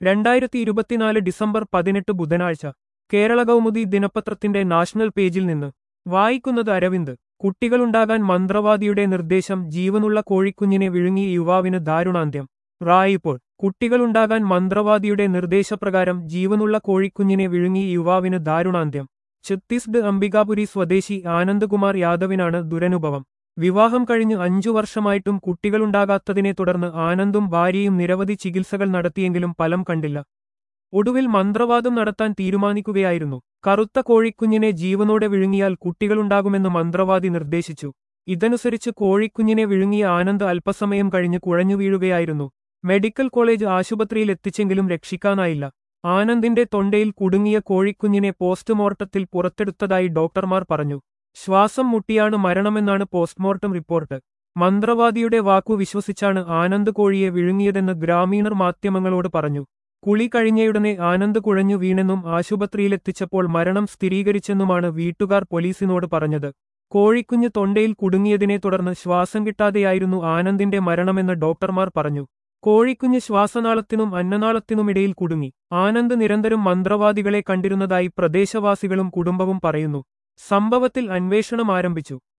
രണ്ടായിരത്തി ഇരുപത്തിനാല് ഡിസംബർ പതിനെട്ട് ബുധനാഴ്ച കേരള കൗമുദി ദിനപത്രത്തിന്റെ നാഷണൽ പേജിൽ നിന്ന് വായിക്കുന്നത് അരവിന്ദ് കുട്ടികളുണ്ടാകാൻ മന്ത്രവാദിയുടെ നിർദ്ദേശം ജീവനുള്ള കോഴിക്കുഞ്ഞിനെ വിഴുങ്ങിയ യുവാവിന് ദാരുണാന്ത്യം റായിപ്പോൾ കുട്ടികളുണ്ടാകാൻ മന്ത്രവാദിയുടെ നിർദ്ദേശപ്രകാരം ജീവനുള്ള കോഴിക്കുഞ്ഞിനെ വിഴുങ്ങിയ യുവാവിന് ദാരുണാന്ത്യം ഛത്തീസ്ഗഡ് അംബികാപുരി സ്വദേശി ആനന്ദ്കുമാർ യാദവിനാണ് ദുരനുഭവം വിവാഹം കഴിഞ്ഞ് അഞ്ചു വർഷമായിട്ടും കുട്ടികളുണ്ടാകാത്തതിനെ തുടർന്ന് ആനന്ദും ഭാര്യയും നിരവധി ചികിത്സകൾ നടത്തിയെങ്കിലും ഫലം കണ്ടില്ല ഒടുവിൽ മന്ത്രവാദം നടത്താൻ തീരുമാനിക്കുകയായിരുന്നു കറുത്ത കോഴിക്കുഞ്ഞിനെ ജീവനോടെ വിഴുങ്ങിയാൽ കുട്ടികളുണ്ടാകുമെന്ന് മന്ത്രവാദി നിർദ്ദേശിച്ചു ഇതനുസരിച്ച് കോഴിക്കുഞ്ഞിനെ വിഴുങ്ങിയ ആനന്ദ് അല്പസമയം കഴിഞ്ഞ് കുഴഞ്ഞു വീഴുകയായിരുന്നു മെഡിക്കൽ കോളേജ് ആശുപത്രിയിൽ എത്തിച്ചെങ്കിലും രക്ഷിക്കാനായില്ല ആനന്ദിന്റെ തൊണ്ടയിൽ കുടുങ്ങിയ കോഴിക്കുഞ്ഞിനെ പോസ്റ്റ്മോർട്ടത്തിൽ പുറത്തെടുത്തതായി ഡോക്ടർമാർ പറഞ്ഞു ശ്വാസം മുട്ടിയാണ് മരണമെന്നാണ് പോസ്റ്റ്മോർട്ടം റിപ്പോർട്ട് മന്ത്രവാദിയുടെ വാക്കു വിശ്വസിച്ചാണ് ആനന്ദ് കോഴിയെ വിഴുങ്ങിയതെന്ന് ഗ്രാമീണർ മാധ്യമങ്ങളോട് പറഞ്ഞു കുളി കഴിഞ്ഞയുടനെ ആനന്ദ് കുഴഞ്ഞു വീണെന്നും ആശുപത്രിയിലെത്തിച്ചപ്പോൾ മരണം സ്ഥിരീകരിച്ചെന്നുമാണ് വീട്ടുകാർ പോലീസിനോട് പറഞ്ഞത് കോഴിക്കുഞ്ഞ് തൊണ്ടയിൽ കുടുങ്ങിയതിനെ തുടർന്ന് ശ്വാസം കിട്ടാതെയായിരുന്നു ആനന്ദിന്റെ മരണമെന്ന് ഡോക്ടർമാർ പറഞ്ഞു കോഴിക്കുഞ്ഞ് ശ്വാസനാളത്തിനും അന്നനാളത്തിനുമിടയിൽ കുടുങ്ങി ആനന്ദ് നിരന്തരം മന്ത്രവാദികളെ കണ്ടിരുന്നതായി പ്രദേശവാസികളും കുടുംബവും പറയുന്നു സംഭവത്തിൽ അന്വേഷണം ആരംഭിച്ചു